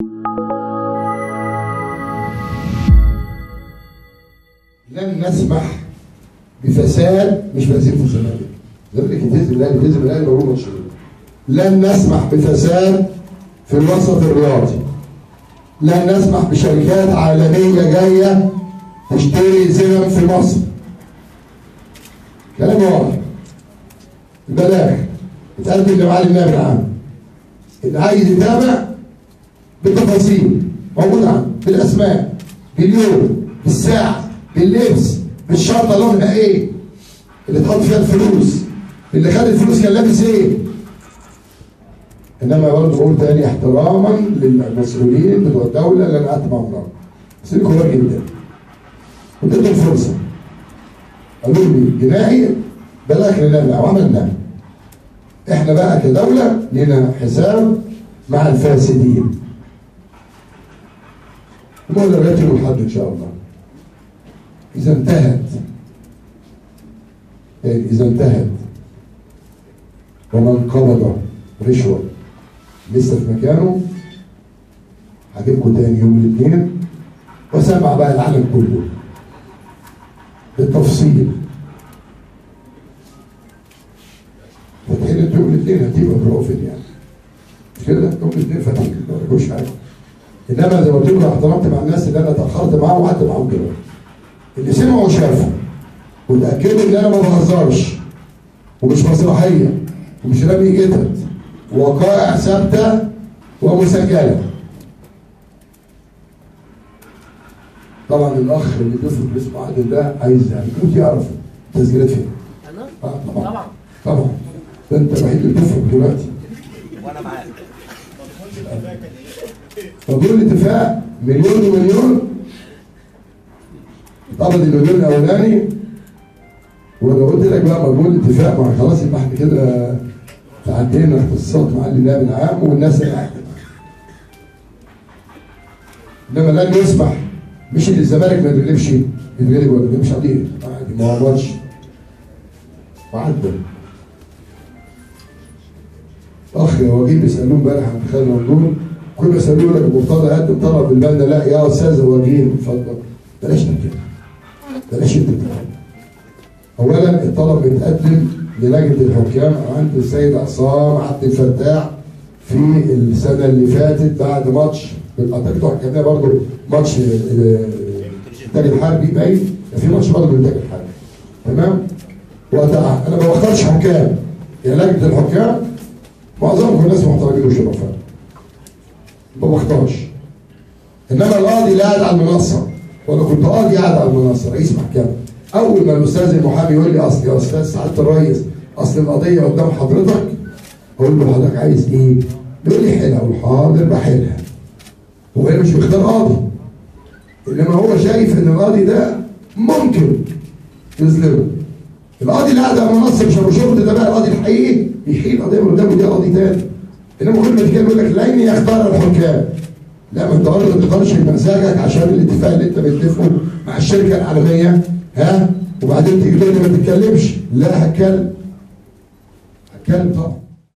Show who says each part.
Speaker 1: لن نسمح بفساد مش بهزيمه الزمالك الزمالك يتهزم الاهلي يتهزم الاهلي موجود ماتش لن نسمح بفساد في الوسط الرياضي لن نسمح بشركات عالميه جايه تشتري زمن في مصر كلام واضح البلاغ اتقدم لمعالي النائب العام اللي عايز يتابع بالتفاصيل موجود عنده بالاسماء باليوم بالساعه باللبس بالشنطه لونها ايه اللي اتحط فيها الفلوس اللي خد الفلوس كان لابس ايه انما برضه بقول تاني احتراما للمسؤولين بتوع الدوله اللي انا قعدت معاهم النهارده مسؤولين كبار جدا واديتهم فرصه قالوا لي جناحي بلاغ لنا وعملناه احنا بقى كدوله لنا حساب مع الفاسدين وده اللي رتبوا لحد ان شاء الله اذا انتهت يعني اذا انتهت ومن قبض رشوه لسه في مكانه هجيبكم تاني يوم الاثنين واسمع بقى العالم كله بالتفصيل فاتحين انتوا يوم الاثنين هتبقى بروفيت يعني مش كده يوم الاثنين فاتحين ما يقولوش حاجه انما زي ما قلت لكم احترمت مع الناس اللي انا اتاخرت معاهم وقعدت معاهم كده اللي سمعوا وشافوا وتاكدوا ان انا ما بهزرش ومش مسرحيه ومش رامي جتت وقائع ثابته ومسجله طبعا الاخ اللي بيفرق اسمه عادل ده عايز يعني يموت يعرف التسجيلات فين
Speaker 2: انا
Speaker 1: آه طبعا
Speaker 2: طبعا
Speaker 1: طبعا ده انت الوحيد اللي بتفرق دلوقتي
Speaker 2: وانا معاك
Speaker 1: فدول الاتفاق مليون ومليون طبعا المليون الاولاني ولو قلت لك بقى مجهول الاتفاق ما خلاص يبقى احنا كده تعدينا اختصاصات مع النائب العام والناس اللي قاعده انما لن يسمح مش اللي الزمالك ما يتغلبش يتغلب ولا مش عليه عادي ما عمرش وعدى اخ وجيه بيسالوه امبارح عن خالد ممدوح كل ما يسالوه يقول لك مرتضى قدم طلب بالبنا لا يا استاذ وجيه اتفضل بلاش كده بلاش انت بتتكلم اولا الطلب بيتقدم للجنه الحكام عند السيد عصام عبد الفتاح في السنه اللي فاتت بعد ماتش اعتقد حكمناه برضه ماتش آه، الانتاج الحربي باين كان في ماتش برضه الانتاج الحربي تمام وقتها انا ما بختارش حكام يا لجنه الحكام معظمهم ناس محترمين وشرفاء ما بختارش انما القاضي اللي قاعد على المنصه وانا كنت قاضي قاعد على المنصه رئيس محكمه اول ما الاستاذ المحامي يقول لي اصل يا استاذ سعاده الرئيس اصل القضيه قدام حضرتك اقول له حضرتك عايز ايه؟ يقول لي حلها اقول حاضر بحلها هو هنا مش بيختار قاضي انما هو شايف ان القاضي ده ممكن يظلمه القاضي اللي قاعد على المنصه مش ابو شرط ده بقى القاضي الحقيقي يحيل القضيه من قدامه دي قاضي تاني انما كل ما تيجي يقول لك لن يختار الحكام لا ما انت برضه ما تختارش بمزاجك عشان الاتفاق اللي انت بتتفقه مع الشركه العالميه ها وبعدين تيجي تقول لي ما تتكلمش لا هتكلم هتكلم طبعا